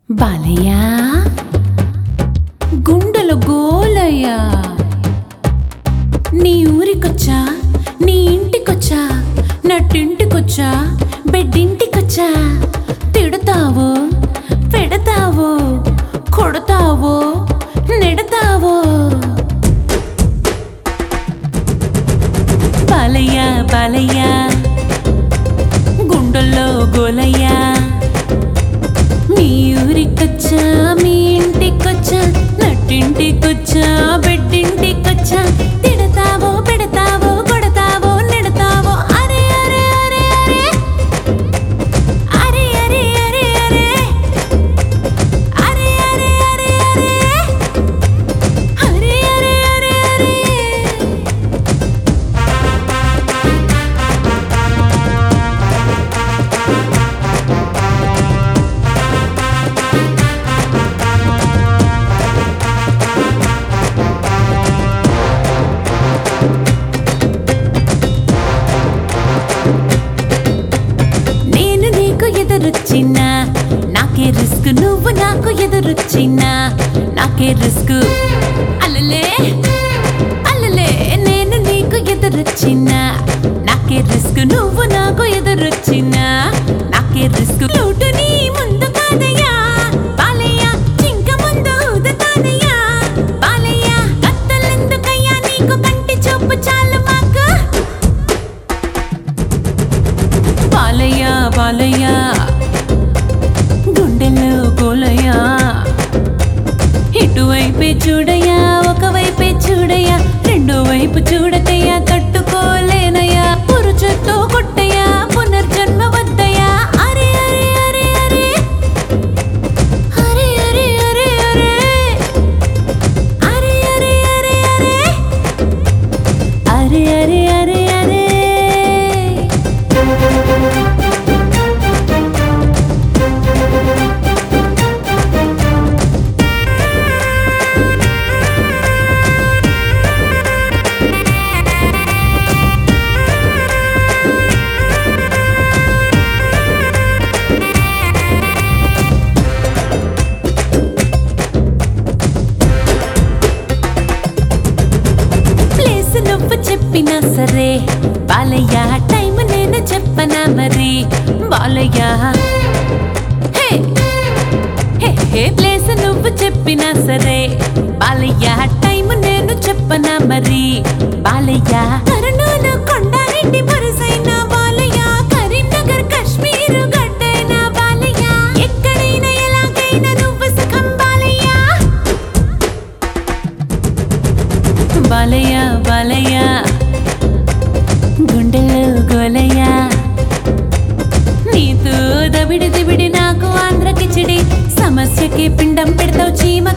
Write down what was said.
బాలయ్య గుండెల గోలయ్య నీ ఊరికొచ్చా నీ ఇంటికొచ్చా నట్టింటికొచ్చా బెడ్డింటికొచ్చా తిడతావో పెడతావో కొడతావో నెడతావో బాలయ్య బాలయ్య గుండెల్లో గోలయ్యా మీ ఊరికొచ్చా మీ ఇంటికొచ్చా నట్టింటికొచ్చా బెడ్డింటికొచ్చా తిడతావో పెడతావో కొడతావో నెడతావో అరే అరే అరే అరే అరే అరే అరే అరే అరే అరే అరే అరే అరే అరే అరే అరే నేను నీకు ఎదురొచ్చినా నాకే రిస్క్ నువ్వు నాకు ఎదురొచ్చినా నాకే రిస్క్ అల్లలే అల్లలే నేను నీకు ఎదురొచ్చినా నాకే రిస్క్ నువ్వు నాకు ఎదురొచ్చినా నాకే రిస్క్ లోటు నీ ముందు కాదయ్యా బాలయ్య చింక ముందు ఊదుతానయ్యా బాలయ్య కత్తలెందుకయ్యా నీకు కంటి చూపు చాలు మాకు బాలయ్య బాలయ్య గుండెల్లో గోలయ్య ఇటువైపే చూడయ్యా ఒకవైపే చూడయ్యా రెండో వైపు చూడకయ్యా తట్టుకోలేనయ్యా పురుచుతో కొట్టయ్యా పునర్జన్మ వద్దయ్యా అరే అరే అరే అరే అరే అరే అరే అరే అరే అరే అరే అరే అరే అరే అరే అరే ప్లేస్ నువ్వు చెప్పినా సరే బాలయ్య టైం నేను చెప్పనా మరి బాలయ్య హే హే హే ప్లేస్ నువ్వు చెప్పినా సరే బాలయ్య టైం నేను చెప్పనా మరి బాలయ్య కర్నూలు కొండారెడ్డి వరుసైన బాలయ్య కరీంనగర్ కాశ్మీర్ గడ్డైన బాలయ్య ఎక్కడైనా ఎలాగైనా నువ్వు సుఖం బాలయ్య బాలయ్య బాలయ్య గుండెల్లో గోలయ్య నీతో దబిడి దిబిడి నాకు ఆంధ్ర కిచిడి సమస్యకి పిండం పెడతావు చీమ